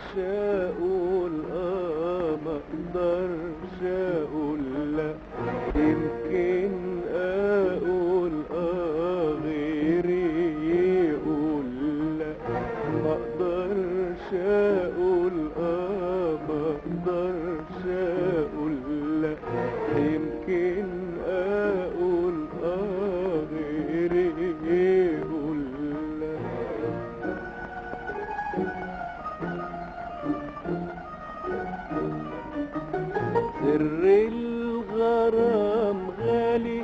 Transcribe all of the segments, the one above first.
اقول اه ما اقدرش اقول لا يمكن اقول اه غيري يقول لا ما اقدرش اقول اه ما اقدرش اقول لا يمكن اقول اه غيري يقول لا سر الغرام غالي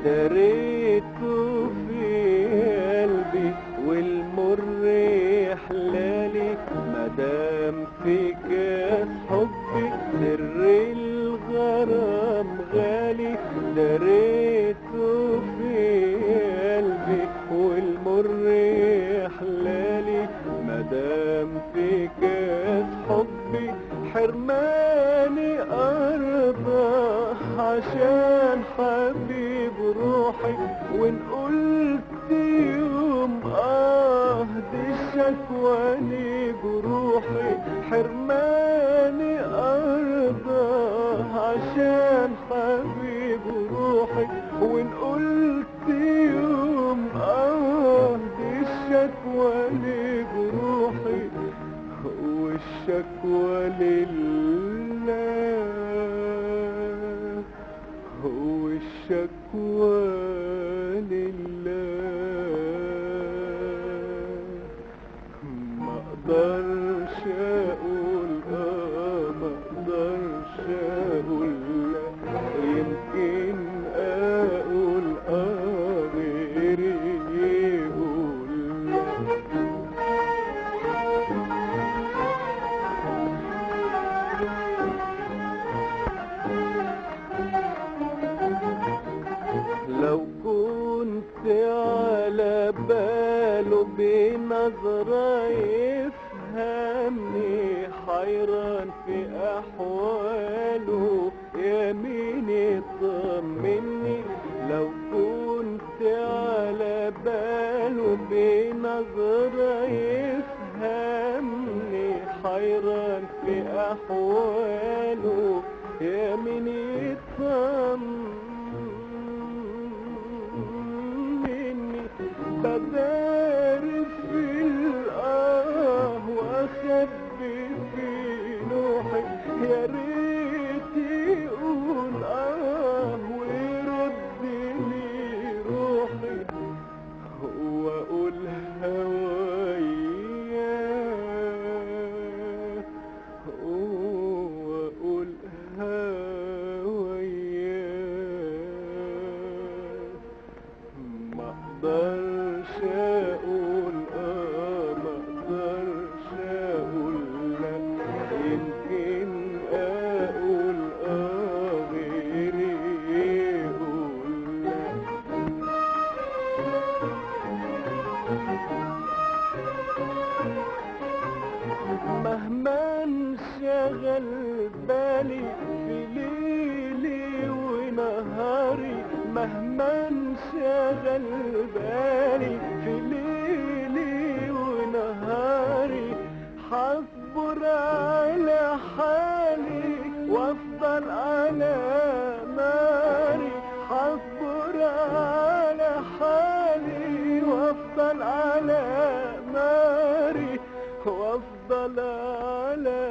دريته في قلبي والمر حلالي مدام في كاس حبي سر الغرام غالي دريته في قلبي والمر حلالي مدام في كاس حبي حرماني أرضى عشان حبيب روحي وإن قلت يوم آه دي الشكوى لي جروحي حرماني أرضى عشان حبيب روحي وإن قلت يوم آه دي الشكوى لي جروحي والشكوى لله والشكوى لله ما اقدرش اقول اه ما اقدرش اقول لا يمكن اقول اه غيري يقول لا لو كنت على باله بنظرة يفهمني حيران في أحواله يا مين يطمني لو كنت على باله بنظرة يفهمني حيران في أحواله يا مين يطمني بدار في الآه وأخبي في نوحي يا ريت يقول آه ويرد لي روحي وأقول هواياه وأقول هواياه ما اقدرش اقول اه ما اقدرش اقول لا يمكن اقول اه غيري يقول لا مهما انشغل بالي في ليلي ونهاري مهما انشغل بالي في ليلي ونهاري حصبر على حالي وافضل على ناري حصبر على حالي وافضل على ناري وافضل على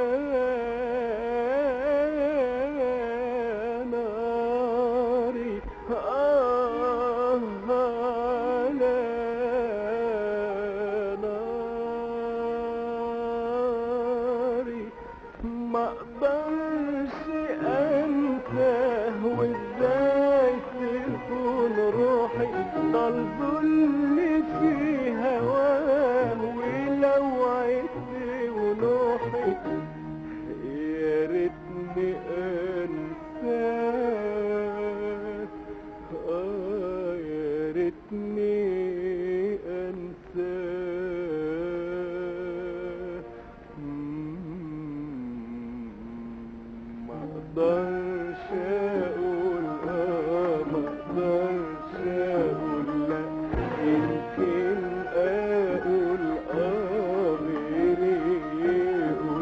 ناري آه على ناري ما اقدرش انسى وازاي تكون روحي ضل ظل في هواه ولو عدت ونوحي يا ريتني انساه آه يا ريتني انساه مم، ما اقدرش اقول اه ما اقدرش اقول لا يمكن اقول اه غيري يقول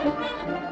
آه